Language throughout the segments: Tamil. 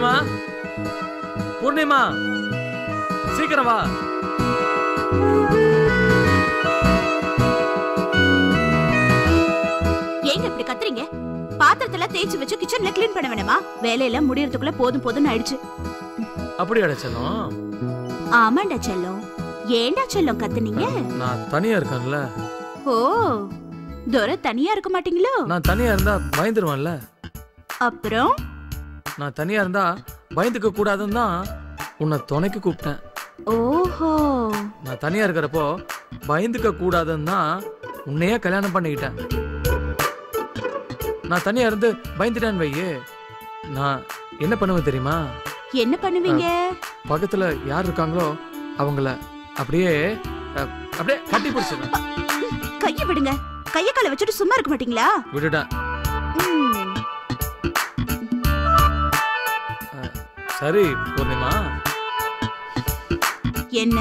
பூர்ணிமா பூர்ணிமா சீக்கிரம் வா ஏங்க இப்படி கத்துறீங்க பாத்திரத்தெல்லாம் தேய்ச்சி வச்சு கிச்சன்ல க்ளீன் பண்ண வேணாமா வேலையெல்லாம் முடியறதுக்குள்ள போதும் போதும்னு ஆயிடுச்சு அப்படி அடைச்சலும் ஆமாண்டா செல்லம் ஏண்டா செல்லம் கத்துனீங்க நான் தனியா இருக்கேன்ல ஓ துரை தனியா இருக்க மாட்டீங்களோ நான் தனியா இருந்தா பயந்துருவேன்ல அப்புறம் நான் தனியா இருந்தா பயந்துக்க கூடாதுன்னு தான் உன்னை துணைக்கு கூப்பிட்டேன் ஓஹோ நான் தனியா இருக்கிறப்போ பயந்துக்க கூடாதுன்னு தான் உன்னையே கல்யாணம் பண்ணிக்கிட்டேன் நான் தனியா இருந்து பயந்துட்டேன்னு வையே நான் என்ன பண்ணுவேன் தெரியுமா என்ன பண்ணுவீங்க பக்கத்துல யார் இருக்காங்களோ அவங்கள அப்படியே அஹ், அப்படியே கட்டி பிடிச்சிடுறேன் கைய விடுங்க கைய கால வச்சுட்டு சும்மா இருக்க மாட்டீங்களா விட்டுட்டேன் ம், சரி பூர்ணிமா என்ன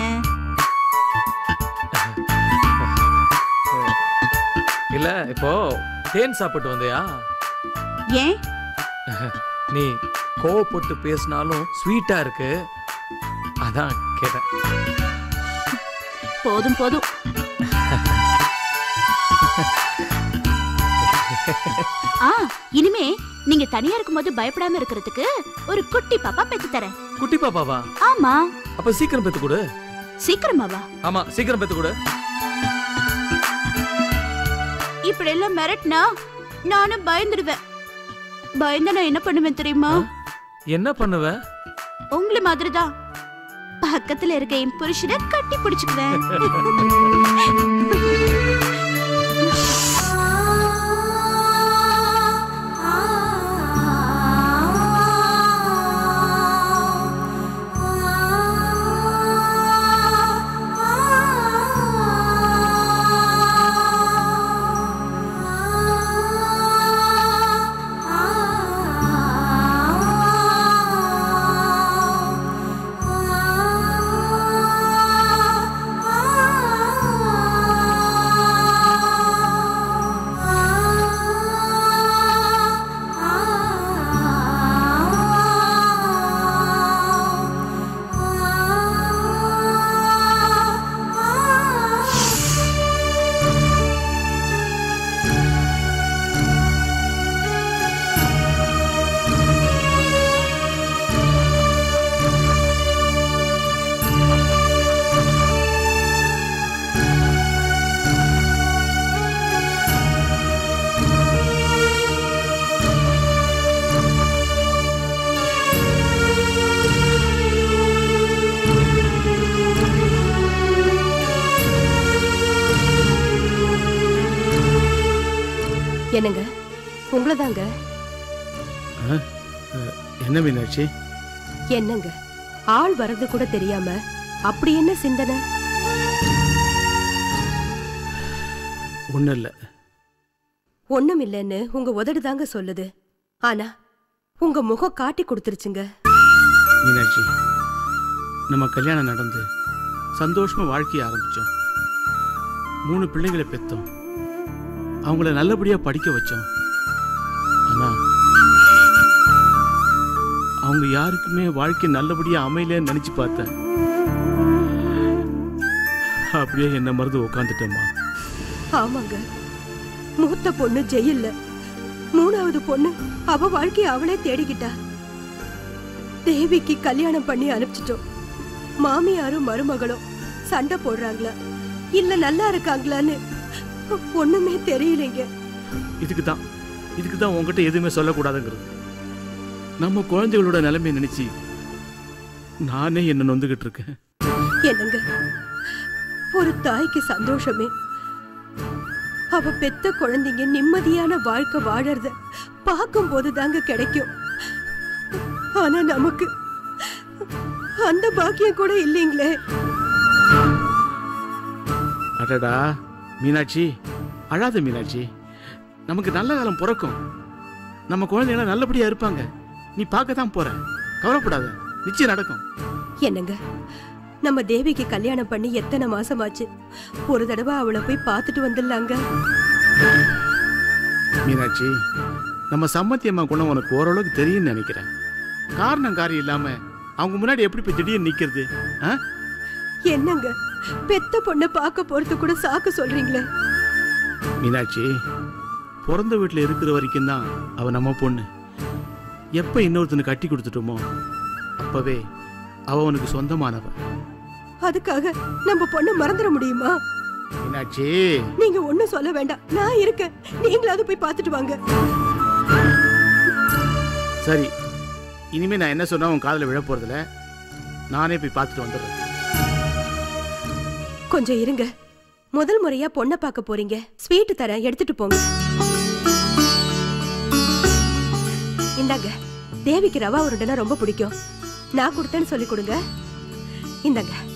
இல்ல இப்போ தேன் சாப்பிட்டு வந்தியா ஏன் நீ கோவப்பட்டு பேசினாலும் ஸ்வீட்டா இருக்கு அதான் கேட்டேன் போதும் போதும் ஆ இனிமே நீங்க தனியா இருக்கும்போது பயப்படாம இருக்கிறதுக்கு ஒரு குட்டி பாப்பா பெத்து தரேன் குட்டி பாப்பாவா ஆமா அப்ப சீக்கிரம் பெத்து கொடு சீக்கிரமாவா ஆமா சீக்கிரம் பெத்து கொடு இப்படி எல்லாம் மிரட்டினா நானும் பயந்துடுவேன் பயந்தா நான் என்ன பண்ணுவேன் தெரியுமா என்ன பண்ணுவ உங்களை மாதிரிதான் பக்கத்துல இருக்க என் புருஷனை கட்டி பிடிச்சுக்குவேன் என்னங்க உங்களை தாங்க என்ன மீனாட்சி என்னங்க ஆள் வர்றது கூட தெரியாம அப்படி என்ன சிந்தனை ஒன்றும் இல்லை ஒண்ணும் இல்லைன்னு உங்க உதடு தாங்க சொல்லுது ஆனா உங்க முகம் காட்டி கொடுத்துருச்சுங்க மீனாட்சி நம்ம கல்யாணம் நடந்து சந்தோஷமா வாழ்க்கைய ஆரம்பிச்சோம் மூணு பிள்ளைங்களை பெத்தோம் அவங்கள நல்லபடியா படிக்க வச்சோம் ஆனா அவங்க யாருக்குமே வாழ்க்கை நல்லபடியா அமையலன்னு நினைச்சு பார்த்தேன் அப்படியே என்ன மறந்து உட்காந்துட்டேம்மா ஆமாங்க மூத்த பொண்ணு ஜெயில்ல மூணாவது பொண்ணு அவ வாழ்க்கைய அவளே தேடிக்கிட்டா தேவிக்கு கல்யாணம் பண்ணி அனுப்பிச்சிட்டோம் மாமியாரும் மருமகளும் சண்டை போடுறாங்களா இல்ல நல்லா இருக்காங்களான்னு ஒண்ணுமே தெரியலைங்க இதுக்கு தான் இதுக்கு தான் உங்ககிட்ட எதுவுமே சொல்லக்கூடாதுங்கிறது நம்ம குழந்தைகளோட நிலைமையை நினைச்சு நானே என்ன நொந்துகிட்டு இருக்கேன் என்னங்க ஒரு தாய்க்கு சந்தோஷமே அவ பெத்த குழந்தைங்க நிம்மதியான வாழ்க்கை வாழறத பார்க்கும்போது தாங்க கிடைக்கும் ஆனா நமக்கு அந்த பாக்கியம் கூட இல்லைங்களே அடடா மீனாட்சி அழாத மீனாட்சி நமக்கு நல்ல காலம் பிறக்கும் நம்ம குழந்தைங்க நல்லபடியா இருப்பாங்க நீ பார்க்க தான் போற கவலைப்படாத நிச்சயம் நடக்கும் என்னங்க நம்ம தேவிக்கு கல்யாணம் பண்ணி எத்தனை மாசமாச்சு ஒரு தடவை அவளை போய் பார்த்துட்டு வந்துடலாங்க மீனாட்சி நம்ம சம்மத்தி அம்மா குணம் உனக்கு ஓரளவுக்கு தெரியும்னு நினைக்கிறேன் காரணம் காரியம் இல்லாம அவங்க முன்னாடி எப்படி போய் திடீர்னு நிக்கிறது ஆ? என்னங்க பெத்த பொண்ணை பார்க்க போறது கூட சாக்கு சொல்றீங்களே மீனாட்சி பிறந்த வீட்டில் இருக்கிற வரைக்கும் தான் அவ நம்ம பொண்ணு எப்போ இன்னொருத்தனுக்கு கட்டி கொடுத்துட்டோமோ அப்பவே அவ அவனுக்கு சொந்தமானவ அதுக்காக நம்ம பொண்ணை மறந்துட முடியுமா மீனாட்சி நீங்க ஒண்ணும் சொல்ல வேண்டாம் நான் இருக்கேன் நீங்களாவது போய் பார்த்துட்டு வாங்க சரி இனிமே நான் என்ன சொன்னா உன் காதில் விழ போறதில்ல நானே போய் பார்த்துட்டு வந்துடுறேன் கொஞ்சம் இருங்க முதல் முறையா பொண்ணை பார்க்க போறீங்க ஸ்வீட் தரேன் எடுத்துட்டு போங்க இந்தாங்க தேவிக்கு ரவா உருண்டைனா ரொம்ப பிடிக்கும் நான் கொடுத்தேன்னு சொல்லி கொடுங்க இந்தாங்க